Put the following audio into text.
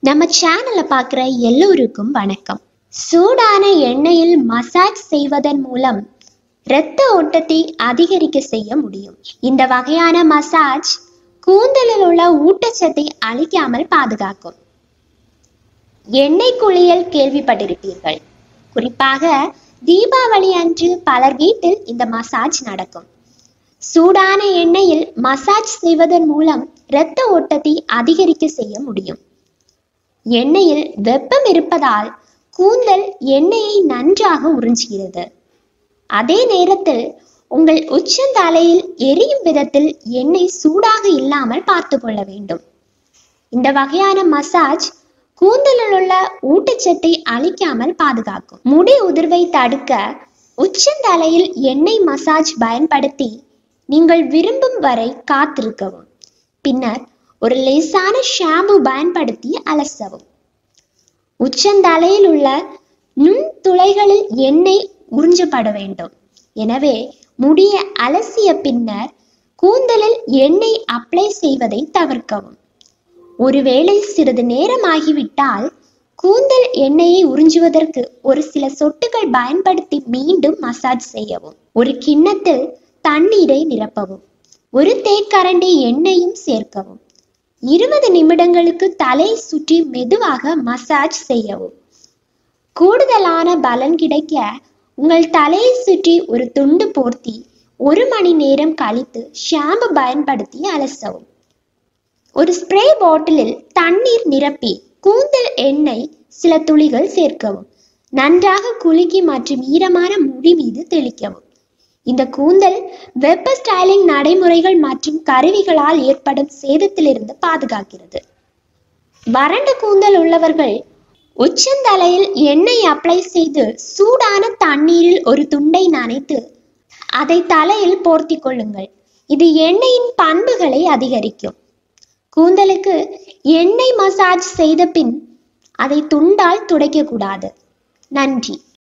நம்ம சேனலை பார்க்குற எல்லோருக்கும் வணக்கம் சூடான எண்ணெயில் மசாஜ் செய்வதன் மூலம் இரத்த ஓட்டத்தை அதிகரிக்க செய்ய முடியும் இந்த வகையான மசாஜ் கூந்தலில் உள்ள ஊட்டச்சத்தை அழிக்காமல் பாதுகாக்கும் எண்ணெய் குளியல் கேள்விப்பட்டிருப்பீர்கள் குறிப்பாக தீபாவளி அன்று பலர் வீட்டில் இந்த மசாஜ் நடக்கும் சூடான எண்ணெயில் மசாஜ் செய்வதன் மூலம் இரத்த ஓட்டத்தை அதிகரிக்க செய்ய முடியும் எண்ணெயில் வெப்பம் இருப்பதால் கூந்தல் எண்ணெயை நன்றாக உறிஞ்சுகிறது அதே நேரத்தில் உங்கள் உச்சந்தலையில் எரியும் விதத்தில் எண்ணெய் சூடாக இல்லாமல் பார்த்து கொள்ள வேண்டும் இந்த வகையான மசாஜ் கூந்தலில் உள்ள ஊட்டச்சத்தை அழிக்காமல் பாதுகாக்கும் முடி உதிர்வை தடுக்க உச்சந்தலையில் எண்ணெய் மசாஜ் பயன்படுத்தி நீங்கள் விரும்பும் வரை காத்திருக்கவும் பின்னர் ஒரு லேசான ஷாம்பு பயன்படுத்தி அலசவும் உச்சந்தலையில் உள்ள நுண் துளைகளில் எண்ணெய் உறிஞ்சப்பட வேண்டும் எனவே முடிய அலசிய பின்னர் கூந்தலில் எண்ணெய் அப்ளை செய்வதை தவிர்க்கவும் ஒருவேளை சிறிது நேரமாகிவிட்டால் கூந்தல் எண்ணெயை உறிஞ்சுவதற்கு ஒரு சில சொட்டுகள் பயன்படுத்தி மீண்டும் மசாஜ் செய்யவும் ஒரு கிண்ணத்தில் தண்ணீரை நிரப்பவும் ஒரு தேக்கரண்டி எண்ணெயும் சேர்க்கவும் இருபது நிமிடங்களுக்கு தலை சுற்றி மெதுவாக மசாஜ் செய்யவும் கூடுதலான பலன் கிடைக்க உங்கள் தலையை சுற்றி ஒரு துண்டு போர்த்தி ஒரு மணி நேரம் கழித்து ஷாம்பு பயன்படுத்தி அலசவும் ஒரு ஸ்ப்ரே பாட்டிலில் தண்ணீர் நிரப்பி கூந்தல் எண்ணெய் சில துளிகள் சேர்க்கவும் நன்றாக குலுக்கி மற்றும் ஈரமான முடி மீது தெளிக்கவும் இந்த கூந்தல் வெப்ப ஸ்டைலிங் நடைமுறைகள் மற்றும் கருவிகளால் ஏற்படும் சேதத்திலிருந்து பாதுகாக்கிறது வறண்ட கூந்தல் உள்ளவர்கள் உச்சந்தலையில் எண்ணெய் அப்ளை செய்து சூடான தண்ணீரில் ஒரு துண்டை நனைத்து அதை தலையில் போர்த்தி கொள்ளுங்கள் இது எண்ணெயின் பண்புகளை அதிகரிக்கும் கூந்தலுக்கு எண்ணெய் மசாஜ் செய்த பின் அதை துண்டால் துடைக்க கூடாது நன்றி